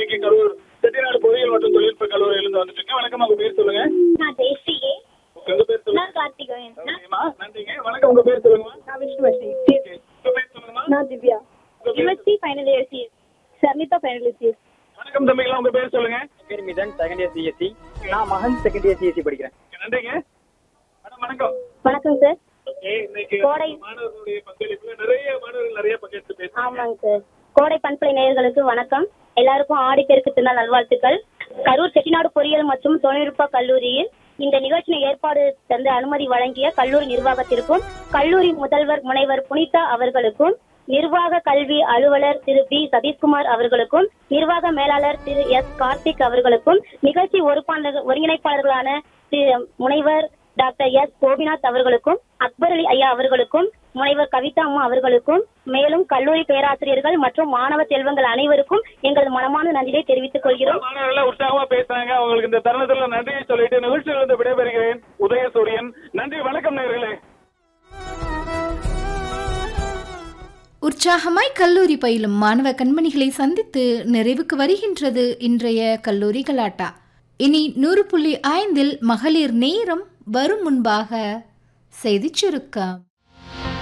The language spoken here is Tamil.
இன்னைக்கு கரூர் செட்டிநாடு பொறியியல் மற்றும் தொழில்நுட்ப கல்லூரியிலிருந்து வந்துட்டு வணக்கம் உங்க பேர் சொல்லுங்க நான் ஜெயஸ்ரீயே உங்க பேர் சொல்லுங்க நான் கார்த்திகேயன் ஓகேம்மா நன்றிங்க வணக்கம் உங்க பேர் சொல்லுங்கம்மா நான் விஷ்ணுவஸ்ரீ ஓகே உங்க பேர் சொல்லுங்கம்மா நான் Divya USC final year C Sharmitha final year C வணக்கம் தம்பிங்களா உங்க பேர் சொல்லுங்க பேர் மிதன் செகண்ட் இயர் சிஎஸ்சி நான் மகன் செகண்ட் இயர் சிஎஸ்சி படிக்கிறேன் நன்றிங்க மேடம் வணக்கம் வணக்கம் சார் ஓகே இன்னைக்கு கோடை. மாணவர்களுடைய பங்களிப்புல நிறைய மாணவர்கள் நிறைய பங்கேற்று பேசுறாங்க ஆமாங்க சார் கோடை பண்பலை நேயர்களுக்கு வணக்கம் எல்லாருக்கும் ஆடிப்பெருக்கு திருநாள் நல்வாழ்த்துக்கள் கரூர் செட்டிநாடு பொறியியல் மற்றும் தொழில்நுட்ப கல்லூரியில் இந்த நிகழ்ச்சியை ஏற்பாடு தந்து அனுமதி வழங்கிய கல்லூரி நிர்வாகத்திற்கும் கல்லூரி முதல்வர் முனைவர் புனிதா அவர்களுக்கும் நிர்வாக கல்வி அலுவலர் திரு பி சதீஷ்குமார் அவர்களுக்கும் நிர்வாக மேலாளர் திரு எஸ் கார்த்திக் அவர்களுக்கும் நிகழ்ச்சி ஒருப்பாளர் ஒருங்கிணைப்பாளர்களான திரு முனைவர் டாக்டர் எஸ் கோபிநாத் அவர்களுக்கும் அக்பர் அலி ஐயா அவர்களுக்கும் முனைவர் கவிதா அம்மா அவர்களுக்கும் மேலும் கல்லூரி பேராசிரியர்கள் மற்றும் மாணவ செல்வங்கள் அனைவருக்கும் எங்களது மனமான நன்றியை தெரிவித்துக் கொள்கிறோம் மாணவர்கள் உற்சாகமா பேசுறாங்க அவங்களுக்கு இந்த தருணத்துல நன்றியை சொல்லிட்டு நிகழ்ச்சியிலிருந்து விடைபெறுகிறேன் உதயசூரியன் நன்றி வணக்கம் நேர்களே உற்சாகமாய் கல்லூரி பயிலும் மாணவ கண்மணிகளை சந்தித்து நிறைவுக்கு வருகின்றது இன்றைய கல்லூரி கலாட்டா இனி நூறு புள்ளி ஐந்தில் மகளிர் நேரம் வரும் முன்பாக செய்திச் சுருக்கம்